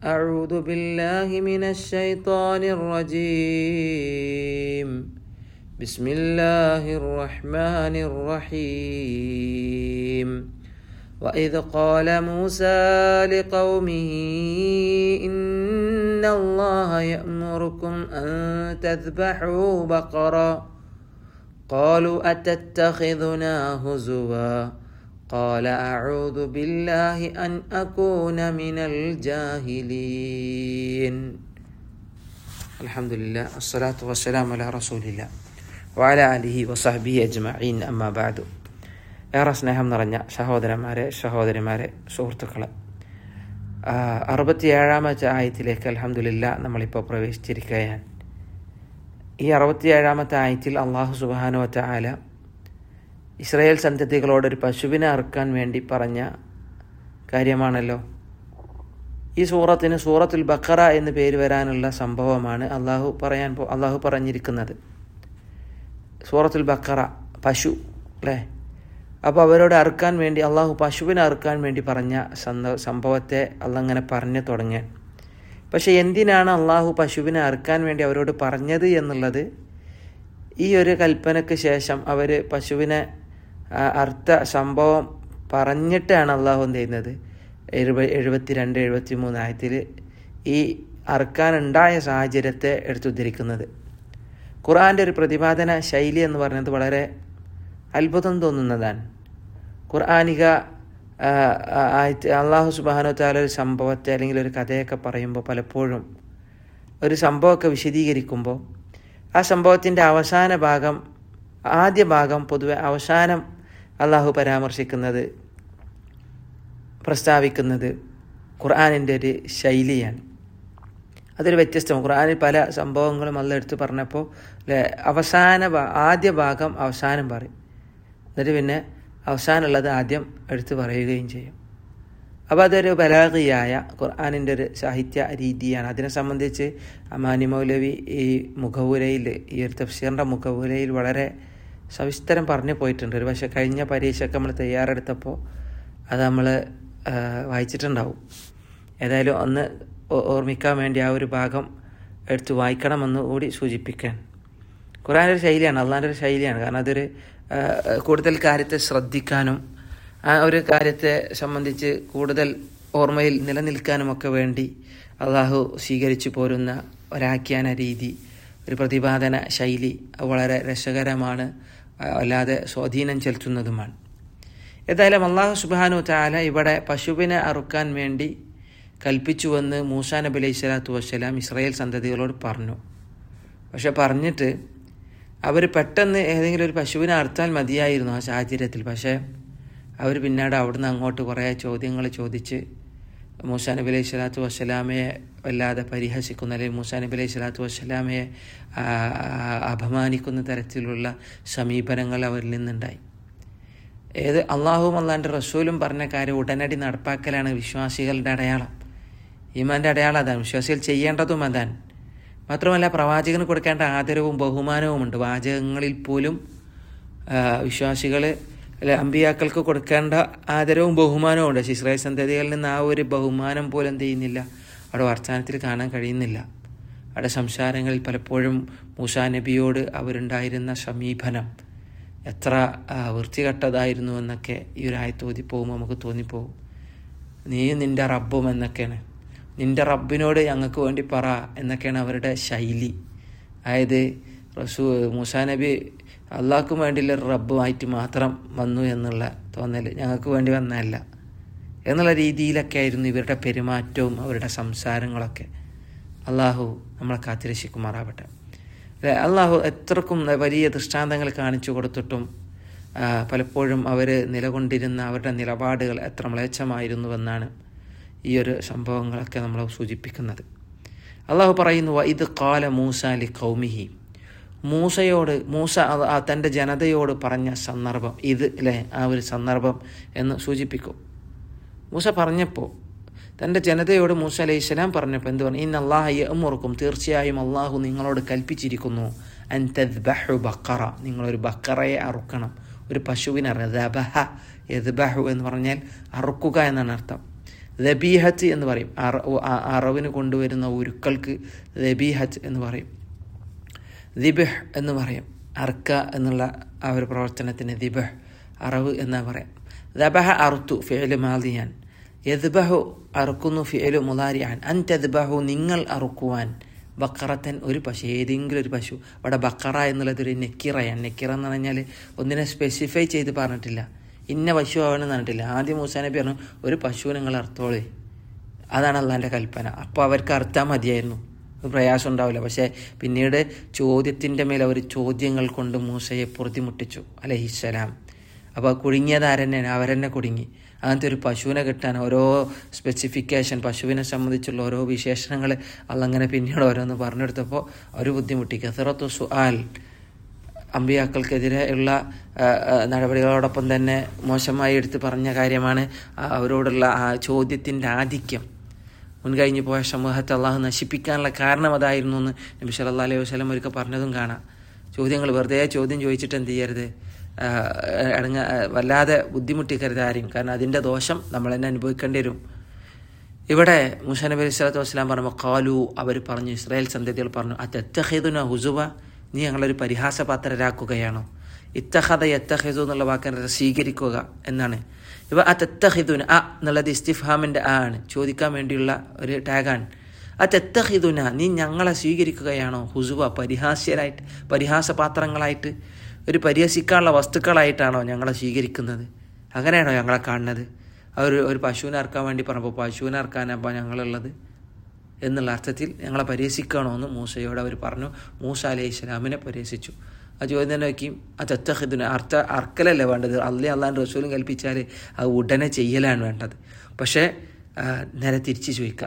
أعوذ بالله من الشيطان الرجيم بسم الله الرحمن الرحيم وإذ قال موسى لقومه إن الله يأمركم أن تذبحوا بقرة قالوا أتتخذنا هزوا قال أعوذ بالله أن أكون من الجاهلين الحمد لله الصلاة والسلام على رسول الله وعلى آله وصحبه أجمعين أما بعد ഏറെ സ്നേഹം നിറഞ്ഞ സഹോദരന്മാരെ സഹോദരിമാരെ സുഹൃത്തുക്കളെ അറുപത്തിയേഴാമത്തെ ആയത്തിലേക്ക് അലഹമുല്ല നമ്മളിപ്പോൾ പ്രവേശിച്ചിരിക്കുകയാണ് ഈ അറുപത്തിയേഴാമത്തെ ആയത്തിൽ അള്ളാഹു സുബാനുവറ്റ ആല ഇസ്രായേൽ സന്തതികളോട് ഒരു പശുവിനെ അറുക്കാൻ വേണ്ടി പറഞ്ഞ കാര്യമാണല്ലോ ഈ സൂറത്തിന് സൂറത്തുൽ ബക്കറ എന്ന് പേര് വരാനുള്ള സംഭവമാണ് അള്ളാഹു പറയാൻ പോ അള്ളാഹു പറഞ്ഞിരിക്കുന്നത് സൂറത്തുൽ ബക്കറ പശു അല്ലേ അപ്പോൾ അവരോട് അറുക്കാൻ വേണ്ടി അള്ളാഹു പശുവിനെ അറുക്കാൻ വേണ്ടി പറഞ്ഞ സംഭവത്തെ അള്ളങ്ങനെ പറഞ്ഞു തുടങ്ങാൻ പക്ഷെ എന്തിനാണ് അള്ളാഹു പശുവിനെ അറുക്കാൻ വേണ്ടി അവരോട് പറഞ്ഞത് എന്നുള്ളത് ഈ ഒരു കൽപ്പനയ്ക്ക് ശേഷം അവർ പശുവിനെ അർത്ഥ സംഭവം പറഞ്ഞിട്ടാണ് അള്ളാഹു എന്ത് ചെയ്യുന്നത് എഴുപ എഴുപത്തി രണ്ട് എഴുപത്തി മൂന്ന് ആയത്തിൽ ഈ അറുക്കാനുണ്ടായ സാഹചര്യത്തെ എടുത്തുദ്ധരിക്കുന്നത് ഖുർആൻ്റെ ഒരു പ്രതിപാദന ശൈലി എന്ന് പറയുന്നത് വളരെ അത്ഭുതം തോന്നുന്നതാണ് ഖുർആാനിക അള്ളാഹു സുബാനോ താല ഒരു സംഭവത്തെ അല്ലെങ്കിൽ ഒരു കഥയൊക്കെ പറയുമ്പോൾ പലപ്പോഴും ഒരു സംഭവമൊക്കെ വിശദീകരിക്കുമ്പോൾ ആ സംഭവത്തിൻ്റെ അവസാന ഭാഗം ആദ്യ ഭാഗം പൊതുവെ അവസാനം അള്ളാഹു പരാമർശിക്കുന്നത് പ്രസ്താവിക്കുന്നത് ഖുർആാനിൻ്റെ ഒരു ശൈലിയാണ് അതൊരു വ്യത്യസ്തം ഖുർആാനിൽ പല സംഭവങ്ങളും അല്ല എടുത്ത് പറഞ്ഞപ്പോൾ അവസാന ആദ്യ ഭാഗം അവസാനം പറയും എന്നിട്ട് പിന്നെ അവസാനമുള്ളത് ആദ്യം എടുത്ത് പറയുകയും ചെയ്യും അപ്പോൾ അതൊരു ബലാഗിയായ ഖുർആാനിൻ്റെ ഒരു സാഹിത്യ രീതിയാണ് അതിനെ സംബന്ധിച്ച് അമാനി മൗലവി ഈ മുഖവുരയിൽ ഈ ഒരു തഫ്സീറിൻ്റെ മുഖവുരയിൽ വളരെ സവിസ്തരം പറഞ്ഞു പോയിട്ടുണ്ട് ഒരു പക്ഷേ കഴിഞ്ഞ പരീക്ഷയ്ക്ക് നമ്മൾ തയ്യാറെടുത്തപ്പോൾ അത് നമ്മൾ വായിച്ചിട്ടുണ്ടാവും ഏതായാലും ഒന്ന് ഓർമ്മിക്കാൻ വേണ്ടി ആ ഒരു ഭാഗം എടുത്ത് വായിക്കണമെന്ന് കൂടി സൂചിപ്പിക്കാൻ ഖുറാൻ്റെ ഒരു ശൈലിയാണ് അള്ളാൻ്റെ ഒരു ശൈലിയാണ് കാരണം അതൊരു കൂടുതൽ കാര്യത്തെ ശ്രദ്ധിക്കാനും ആ ഒരു കാര്യത്തെ സംബന്ധിച്ച് കൂടുതൽ ഓർമ്മയിൽ നിലനിൽക്കാനുമൊക്കെ വേണ്ടി അള്ളാഹു സ്വീകരിച്ചു പോരുന്ന ഒരാഖ്യാന രീതി ഒരു പ്രതിപാദന ശൈലി വളരെ രസകരമാണ് അല്ലാതെ സ്വാധീനം ചെലുത്തുന്നതുമാണ് ഏതായാലും അള്ളാഹു സുബാനു താല ഇവിടെ പശുവിനെ അറുക്കാൻ വേണ്ടി കൽപ്പിച്ചുവെന്ന് മൂസാ നബി അലൈഹി സ്വലാത്തു വസ്സലാം ഇസ്രായേൽ സന്തതികളോട് പറഞ്ഞു പക്ഷെ പറഞ്ഞിട്ട് അവർ പെട്ടെന്ന് ഏതെങ്കിലും ഒരു പശുവിനെ അറുത്താൽ മതിയായിരുന്നു ആ സാഹചര്യത്തിൽ പക്ഷേ അവർ പിന്നീട് അവിടുന്ന് അങ്ങോട്ട് കുറേ ചോദ്യങ്ങൾ ചോദിച്ച് മൂസാ നബി അലൈഹി സ്വലാത്തു വസ്സലാമയെ വല്ലാതെ പരിഹസിക്കുന്ന അല്ലെങ്കിൽ മൂസാ നബി അലൈഹി സ്വലാത്തു വസ്സലാമയെ അപമാനിക്കുന്ന തരത്തിലുള്ള സമീപനങ്ങൾ അവരിൽ നിന്നുണ്ടായി ഏത് അള്ളാഹുവും അള്ളാൻ്റെ റസൂലും പറഞ്ഞ കാര്യം ഉടനടി നടപ്പാക്കലാണ് വിശ്വാസികളുടെ അടയാളം ഈമാൻ്റെ അടയാളം അതാണ് വിശ്വാസികൾ ചെയ്യേണ്ടതും അതാണ് മാത്രമല്ല പ്രവാചകന് കൊടുക്കേണ്ട ആദരവും ബഹുമാനവുമുണ്ട് വാചകങ്ങളിൽ പോലും വിശ്വാസികൾ അല്ലെ അമ്പിയാക്കൾക്ക് കൊടുക്കേണ്ട ആദരവും ബഹുമാനവും ഉണ്ട് ഇസ്രായേൽ സന്തതികളിൽ നിന്ന് ആ ഒരു ബഹുമാനം പോലും എന്ത് ചെയ്യുന്നില്ല അവിടെ വർത്തമാനത്തിൽ കാണാൻ കഴിയുന്നില്ല അവിടെ സംസാരങ്ങളിൽ പലപ്പോഴും മൂസാ നബിയോട് അവരുണ്ടായിരുന്ന സമീപനം എത്ര വൃത്തികെട്ടതായിരുന്നു എന്നൊക്കെ ഈ ഒരു ആയത്ത് ഓതിപ്പോകുമ്പോൾ നമുക്ക് തോന്നിപ്പോകും നീ നിൻ്റെ റബ്ബും എന്നൊക്കെയാണ് നിൻ്റെ റബ്ബിനോട് ഞങ്ങൾക്ക് വേണ്ടി പറ എന്നൊക്കെയാണ് അവരുടെ ശൈലി അതായത് റസൂ മൂസാ നബി അള്ളാഹ്ക്കും വേണ്ടിയുള്ള റബ്ബുമായിട്ട് മാത്രം വന്നു എന്നുള്ള തോന്നൽ ഞങ്ങൾക്ക് വേണ്ടി വന്നതല്ല എന്നുള്ള രീതിയിലൊക്കെ ആയിരുന്നു ഇവരുടെ പെരുമാറ്റവും അവരുടെ സംസാരങ്ങളൊക്കെ അള്ളാഹു നമ്മളെ കാത്തിരക്ഷിക്കുമാറാവട്ടെ അള്ളാഹു എത്രക്കും വലിയ ദൃഷ്ടാന്തങ്ങൾ കാണിച്ചു കൊടുത്തിട്ടും പലപ്പോഴും അവർ നിലകൊണ്ടിരുന്ന അവരുടെ നിലപാടുകൾ എത്ര മ്ലേച്ഛമായിരുന്നുവെന്നാണ് ഈ ഒരു സംഭവങ്ങളൊക്കെ നമ്മൾ സൂചിപ്പിക്കുന്നത് അള്ളാഹു പറയുന്നു ഇത് കാല മൂസ അലി കൗമിഹി മൂസയോട് മൂസ തൻ്റെ ജനതയോട് പറഞ്ഞ സന്ദർഭം ഇത് അല്ലേ ആ ഒരു സന്ദർഭം എന്ന് സൂചിപ്പിക്കും മൂസ പറഞ്ഞപ്പോൾ തൻ്റെ ജനതയോട് മൂസ അലൈഹി സ്വലാം പറഞ്ഞപ്പോൾ എന്ത് പറഞ്ഞു ഇന്ന് അള്ളാഹ് യമുറുക്കും തീർച്ചയായും അള്ളാഹു നിങ്ങളോട് കൽപ്പിച്ചിരിക്കുന്നു അൻ തദ്ബഹു ബക്കറ നിങ്ങളൊരു ബക്കറയെ അറുക്കണം ഒരു പശുവിനെ റദബഹ യദ്ബഹു എന്ന് പറഞ്ഞാൽ അറുക്കുക എന്നാണ് അർത്ഥം ദബീഹത്ത് എന്ന് പറയും അറ ആ- അറവിന് കൊണ്ടുവരുന്ന ഉരുക്കൾക്ക് ദബീഹത്ത് എന്ന് പറയും ദിബഹ് എന്ന് പറയും അർക്ക എന്നുള്ള ആ ഒരു പ്രവർത്തനത്തിന് ദിബഹ് അറവ് എന്നാ പറയാം ദബഹ അറുത്തു ഫിഅല് മാദിയാൻ യദ്ബഹു അറുക്കുന്നു ഫിഅലു മുലാരിയാൻ അൻ തദ്ബഹു നിങ്ങൾ അറുക്കുവാൻ ബക്കറത്തൻ ഒരു പശു ഏതെങ്കിലും ഒരു പശു അവിടെ ബക്കറ എന്നുള്ളത് ഒരു നെക്കിറയാണ് നെക്കിറ എന്ന് പറഞ്ഞാൽ ഒന്നിനെ സ്പെസിഫൈ ചെയ്ത് പറഞ്ഞിട്ടില്ല ഇന്ന പശു ആവണമെന്ന് പറഞ്ഞിട്ടില്ല ആദ്യം മൂസാ നബി പറഞ്ഞു ഒരു പശു നിങ്ങൾ അറുത്തോളേ അതാണ് അള്ളാൻ്റെ കൽപ്പന അപ്പോൾ അവർക്ക് അർത്ഥം മതിയായിരുന്നു ഒരു പ്രയാസം ഉണ്ടാവില്ല പക്ഷേ പിന്നീട് ചോദ്യത്തിൻ്റെ മേൽ അവർ ചോദ്യങ്ങൾ കൊണ്ട് മൂസയെ പൊറുതിമുട്ടിച്ചു അലഹിസ്സലാം അപ്പോൾ കുടുങ്ങിയത് ആരെന്നെയാണ് അവരെന്നെ കുടുങ്ങി അങ്ങനത്തെ ഒരു പശുവിനെ കിട്ടാൻ ഓരോ സ്പെസിഫിക്കേഷൻ പശുവിനെ സംബന്ധിച്ചുള്ള ഓരോ വിശേഷണങ്ങൾ അള്ളങ്ങനെ പിന്നീട് ഓരോന്ന് പറഞ്ഞെടുത്തപ്പോൾ അവർ ബുദ്ധിമുട്ടി കസറത്തു സുആൽ അമ്പിയാക്കൾക്കെതിരെ ഉള്ള ആ, ആ, നടപടികളോടൊപ്പം തന്നെ മോശമായി എടുത്ത് പറഞ്ഞ കാര്യമാണ് ആ അവരോടുള്ള ആ ചോദ്യത്തിൻ്റെ ആധിക്യം മുൻകഴിഞ്ഞു പോയ സമൂഹത്തെ അള്ളാഹു നശിപ്പിക്കാനുള്ള കാരണം അതായിരുന്നു എന്ന് നബി സല്ലല്ലാഹു അലൈഹി വസല്ലം ഒരിക്കൽ പറഞ്ഞതും കാണാം ചോദ്യങ്ങൾ വെറുതെ ചോദ്യം ചോദിച്ചിട്ട് എന്ത് ചെയ്യരുത് ആ, അടങ്ങ വല്ലാതെ ബുദ്ധിമുട്ടിക്കരുത് ആരെയും കാരണം അതിൻ്റെ ദോഷം നമ്മൾ തന്നെ അനുഭവിക്കേണ്ടി വരും ഇവിടെ മുസാ നബി അലൈഹി സ്വലാത്തു വസ്സലാം പറഞ്ഞു കാലു അവർ പറഞ്ഞു ഇസ്രായേൽ സന്തതികൾ പറഞ്ഞു അത്തഹേദുന ഹുസുബ നീ ഞങ്ങളൊരു പരിഹാസപാത്രരാക്കുകയാണോ ഇത്തഹദ യത്തഹേദു എന്നുള്ള വാക്കിനെ സ്വീകരിക്കുക എന്നാണ് ഇവ അത്തഹിദുന അ എന്നുള്ളത് ഇസ്തിഫാമിൻ്റെ ആ ആണ് ചോദിക്കാൻ വേണ്ടിയുള്ള ഒരു ടാഗാണ് അത്തഹിദുന നീ ഞങ്ങളെ സ്വീകരിക്കുകയാണോ ഹുസുവ പരിഹാസ്യരായിട്ട് പരിഹാസപാത്രങ്ങളായിട്ട് ഒരു പരിഹസിക്കാനുള്ള വസ്തുക്കളായിട്ടാണോ ഞങ്ങളെ സ്വീകരിക്കുന്നത് അങ്ങനെയാണോ ഞങ്ങളെ കാണുന്നത് അവർ ഒരു പശുവിനെ ഇറക്കാൻ വേണ്ടി പറഞ്ഞപ്പോൾ പശുവിനെ ഇറക്കാനപ്പോൾ ഞങ്ങളുള്ളത് എന്നുള്ള അർത്ഥത്തിൽ ഞങ്ങളെ പരിഹസിക്കണോ എന്ന് മൂസയോട് അവർ പറഞ്ഞു മൂസ അലൈഹി ഇസ്ലാമിനെ പരിഹസിച്ചു ആ ചോദ്യം തന്നെ വയ്ക്കും ആ തെത്തഹിദിന് അർത്ഥ അർക്കലല്ലേ വേണ്ടത് അള്ളി അള്ളാൻ റസൂലും കൽപ്പിച്ചാൽ അത് ഉടനെ ചെയ്യലാണ് വേണ്ടത് പക്ഷേ ആ, നേരെ തിരിച്ച് ചോദിക്കുക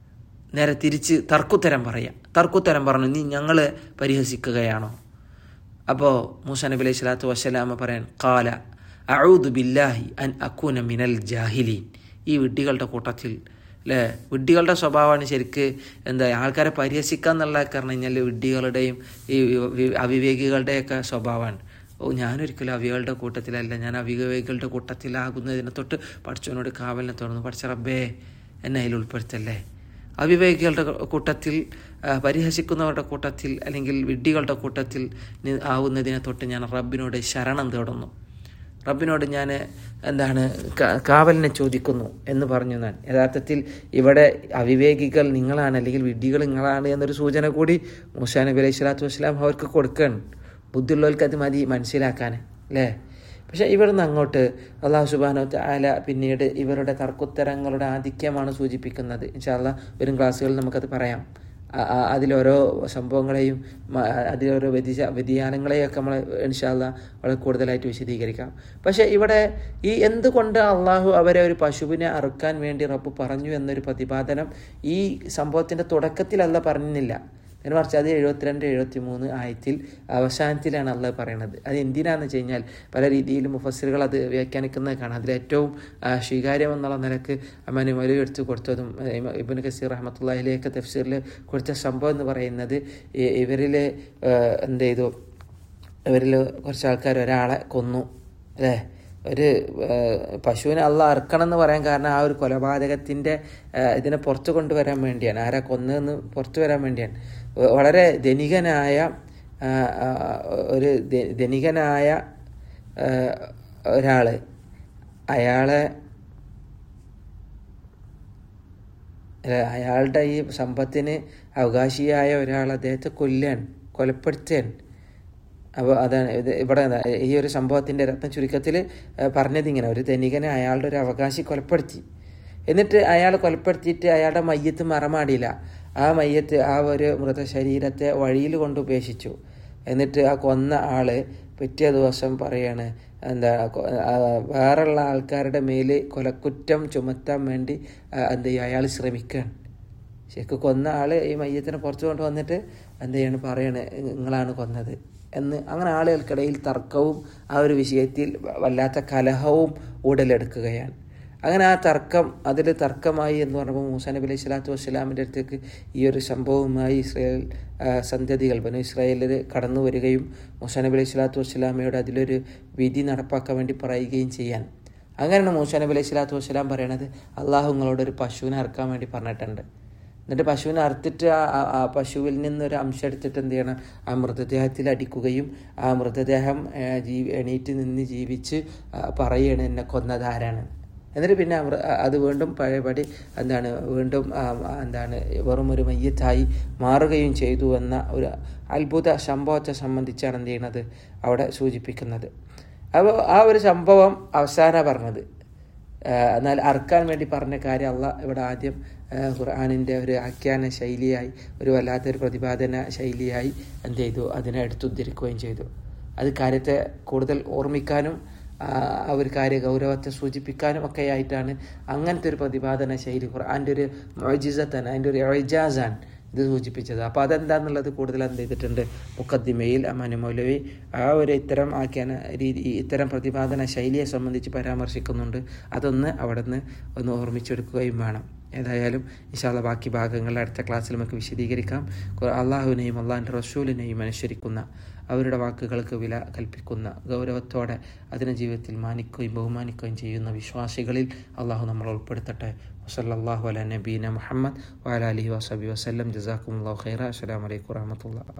നേരെ തിരിച്ച് തർക്കുത്തരം പറയാം തർക്കുത്തരം പറഞ്ഞു നീ ഞങ്ങൾ പരിഹസിക്കുകയാണോ അപ്പോൾ മൂസ നബി അലൈഹി സ്വലാത്തു വസ്സലാമ പറയാൻ കാല അഊദു ബില്ലാഹി അൻ അക്കൂന മിനൽ ജാഹിലീൻ ഈ വിഡ്ഢികളുടെ കൂട്ടത്തിൽ അല്ലേ വിഡ്ഢികളുടെ സ്വഭാവമാണ് ശരിക്ക് എന്താ ആൾക്കാരെ പരിഹസിക്കുക എന്നുള്ള കാരണം കഴിഞ്ഞാൽ വിഡ്ഢികളുടെയും ഈ വി- അവിവേകികളുടെയൊക്കെ സ്വഭാവമാണ് ഓ ഞാനൊരിക്കലും അവികളുടെ കൂട്ടത്തിലല്ല ഞാൻ അവിവേകികളുടെ കൂട്ടത്തിലാകുന്നതിനെ തൊട്ട് പഠിച്ചവനോട് കാവലിനെ തുറന്നു പഠിച്ച റബ്ബേ എന്നെ അതിൽ ഉൾപ്പെടുത്തല്ലേ അവിവേകികളുടെ കൂട്ടത്തിൽ ആ, പരിഹസിക്കുന്നവരുടെ കൂട്ടത്തിൽ അല്ലെങ്കിൽ വിഡ്ഢികളുടെ കൂട്ടത്തിൽ നി- ആവുന്നതിനെ തൊട്ട് ഞാൻ റബ്ബിനോട് ശരണം തേടുന്നു റബ്ബിനോട് ഞാൻ എന്താണ് ക- കാവലിനെ ചോദിക്കുന്നു എന്ന് പറഞ്ഞു ഞാൻ യഥാർത്ഥത്തിൽ ഇവിടെ അവിവേകികൾ നിങ്ങളാണ് അല്ലെങ്കിൽ വിഡ്ഢികൾ നിങ്ങളാണ് എന്നൊരു സൂചന കൂടി മൂസാ നബി അലൈഹി സ്വലാത്തു വസ്സലാം അവർക്ക് കൊടുക്കുകയാണ് ബുദ്ധിയുള്ളവർക്ക് അത് മതി മനസ്സിലാക്കാൻ അല്ലേ പക്ഷെ ഇവിടുന്ന് അങ്ങോട്ട് അള്ളാഹു സുബാനോ ആല പിന്നീട് ഇവരുടെ തർക്കുത്തരങ്ങളുടെ ആധിക്യമാണ് സൂചിപ്പിക്കുന്നത് ഇൻഷാല്ല വരും ക്ലാസ്സുകളിൽ നമുക്കത് പറയാം ആ- ആ- അതിലോരോ സംഭവങ്ങളെയും മ- അതിലോരോ വ്യതിച വ്യതിയാനങ്ങളെയൊക്കെ നമ്മൾ ഇൻഷാല്ല വളരെ കൂടുതലായിട്ട് വിശദീകരിക്കാം പക്ഷേ ഇവിടെ ഈ എന്തുകൊണ്ട് അള്ളാഹു അവരെ ഒരു പശുവിനെ അറുക്കാൻ വേണ്ടി റബ്ബ് പറഞ്ഞു എന്നൊരു പ്രതിപാദനം ഈ സംഭവത്തിൻ്റെ തുടക്കത്തിലല്ല പറഞ്ഞില്ല എന്ന് മറിച്ച് അത് എഴുപത്തിരണ്ട് എഴുപത്തി മൂന്ന് ആയത്തിൽ അവസാനത്തിലാണ് അള്ളാഹ് പറയുന്നത് അത് എന്തിനാന്ന് വെച്ച് കഴിഞ്ഞാൽ പല രീതിയിൽ മുഫസ്സിറുകൾ അത് വ്യാഖ്യാനിക്കുന്നത് കാണാം അതിലേറ്റവും ആ, സ്വീകാര്യം എന്നുള്ള നിലക്ക് അമ്മാനി മൊഴി എടുത്ത് കൊടുത്തതും ഇബിൻ കസീർ റഹമത്തുള്ളഹിലേക്ക് തഫ്സീറിൽ കൊടുത്ത സംഭവം എന്ന് പറയുന്നത് ഈ- ഇവരിൽ എന്ത് ചെയ്തു ഇവരിൽ കുറച്ച് ആൾക്കാർ ഒരാളെ കൊന്നു അല്ലേ ഒരു ആ, പശുവിനെ അള്ള അറുക്കണം എന്ന് പറയാൻ കാരണം ആ ഒരു കൊലപാതകത്തിൻ്റെ ആ, ഇതിനെ പുറത്ത് കൊണ്ടുവരാൻ വേണ്ടിയാണ് ആരാ കൊന്നതെന്ന് പുറത്തു വരാൻ വേണ്ടിയാണ് വ- വളരെ ധനികനായ ആ, ആ, ഒരു ധ- ധനികനായ ഒരാൾ അയാളെ അല്ല, അയാളുടെ ഈ സമ്പത്തിന് അവകാശിയായ ഒരാൾ അദ്ദേഹത്തെ കൊല്ലാൻ കൊലപ്പെടുത്താൻ അപ്പോൾ അതാണ് ഇത് ഇവിടെ എന്താ, ഈ ഒരു സംഭവത്തിൻ്റെ രത്ന ചുരുക്കത്തിൽ പറഞ്ഞത് ഇങ്ങനെ ഒരു ധനികനെ അയാളുടെ ഒരു അവകാശി കൊലപ്പെടുത്തി എന്നിട്ട് അയാൾ കൊലപ്പെടുത്തിയിട്ട് അയാളുടെ മയ്യത്ത് മറമാടിയില്ല ആ മയ്യത്ത് ആ ഒരു മൃതശരീരത്തെ വഴിയിൽ കൊണ്ട് ഉപേക്ഷിച്ചു എന്നിട്ട് ആ കൊന്ന ആള് പിറ്റേ ദിവസം പറയാണ് എന്താ കൊ- ആ, വേറെയുള്ള ആൾക്കാരുടെ മേൽ കൊലക്കുറ്റം ചുമത്താൻ വേണ്ടി ആ, എന്ത് ചെയ്യും അയാൾ ശ്രമിക്കുകയാണ് ശരിക്കും കൊന്ന ആള് ഈ മയ്യത്തിനെ പുറത്തു കൊണ്ട് വന്നിട്ട് എന്ത് ചെയ്യാണ് പറയണ് നിങ്ങളാണ് കൊന്നത് എന്ന് അങ്ങനെ ആളുകൾക്കിടയിൽ തർക്കവും ആ ഒരു വിഷയത്തിൽ വല്ലാത്ത കലഹവും ഉടലെടുക്കുകയാണ് അങ്ങനെ ആ തർക്കം അതിൽ തർക്കമായി എന്ന് പറഞ്ഞപ്പോൾ മൂസാ നബി അലൈഹി സ്വലാത്തു വസ്സലാമിൻ്റെ അടുത്തേക്ക് ഈ ഒരു സംഭവവുമായി ഇസ്രായേൽ ആ, സന്തതികൾ ബനു ഇസ്രായേലിൽ കടന്നു വരികയും മൂസാ നബി അലൈഹി സ്വലാത്തു വസ്സലാമയോട് അതിലൊരു വിധി നടപ്പാക്കാൻ വേണ്ടി പറയുകയും ചെയ്യാൻ അങ്ങനെയാണ് മൂസ നബി അലൈഹി സ്വലാത്തു വസ്സലാം പറയണത് അള്ളാഹു നിങ്ങളോട് ഒരു പശുവിനെ അറക്കാൻ വേണ്ടി പറഞ്ഞിട്ടുണ്ട് എന്നിട്ട് പശുവിനെ അറുത്തിട്ട് ആ ആ- ആ പശുവിൽ നിന്നൊരു അംശം എടുത്തിട്ട് എന്ത് ചെയ്യണം ആ മൃതദേഹത്തിൽ അടിക്കുകയും ആ മൃതദേഹം ഏ, ജീവി എണീറ്റ് നിന്ന് ജീവിച്ച് ആ, പറയുകയാണ് എന്നെ കൊന്നതാരാണ് എന്നിട്ട് പിന്നെ ആ മൃ- അത് വീണ്ടും പഴയപടി എന്താണ് വീണ്ടും ആ, ആ, എന്താണ് വെറും ഒരു മയ്യത്തായി മാറുകയും ചെയ്തു എന്ന ഒരു അത്ഭുത സംഭവത്തെ സംബന്ധിച്ചാണ് എന്ത് ചെയ്യുന്നത് അവിടെ സൂചിപ്പിക്കുന്നത് അപ്പോൾ ആ ഒരു സംഭവം അവസാന പറഞ്ഞത് ആഹ് എന്നാൽ അറക്കാൻ വേണ്ടി പറഞ്ഞ കാര്യം അല്ല ഇവിടെ ആദ്യം ആഹ് ഖുർആാനിൻ്റെ ഒരു ആഖ്യാന ശൈലിയായി ഒരു വല്ലാത്തൊരു പ്രതിപാദന ശൈലിയായി എന്ത് ചെയ്തു അതിനെ എടുത്തുദ്ധരിക്കുകയും ചെയ്തു അത് കാര്യത്തെ കൂടുതൽ ഓർമ്മിക്കാനും ആഹ് ആ ഒരു കാര്യ ഗൗരവത്തെ സൂചിപ്പിക്കാനും ഒക്കെ ആയിട്ടാണ് അങ്ങനത്തെ ഒരു പ്രതിപാദന ശൈലി ഖുർആാൻ്റെ ഒരു മൊജിസത്താണ് അതിൻ്റെ ഒരു എജാസാൻ ഇത് സൂചിപ്പിച്ചത് അപ്പോൾ അതെന്താന്നുള്ളത് കൂടുതൽ എന്ത് ചെയ്തിട്ടുണ്ട് മുക്കദ്ദിമയിൽ അമാനു മൗലവി ആ ഒരു ഇത്തരം ആഖ്യാന രീതി ഇത്തരം പ്രതിപാദന ശൈലിയെ സംബന്ധിച്ച് പരാമർശിക്കുന്നുണ്ട് അതൊന്ന് അവിടെ നിന്ന് ഒന്ന് ഓർമ്മിച്ചെടുക്കുകയും വേണം ഏതായാലും ഇൻഷാല്ല ബാക്കി ഭാഗങ്ങൾ അടുത്ത ക്ലാസ്സിൽ നമുക്ക് വിശദീകരിക്കാം ഖുർ- അള്ളാഹുവിനെയും അള്ളാഹിൻ്റെ റസൂലിനെയും അനുസരിക്കുന്ന അവരുടെ വാക്കുകൾക്ക് വില കൽപ്പിക്കുന്ന ഗൗരവത്തോടെ അതിനെ ജീവിതത്തിൽ മാനിക്കുകയും ബഹുമാനിക്കുകയും ചെയ്യുന്ന വിശ്വാസികളിൽ അള്ളാഹു നമ്മൾ ഉൾപ്പെടുത്തട്ടെ വസല്ലാഹു അല നബീന മുഹമ്മദ് വാല അലഹി വസബി വസ്ലം ജസാക്കും അള്ളാഹു ഖൈറ അസ്സാം വലൈക്കും വാഹമത്തുള്ള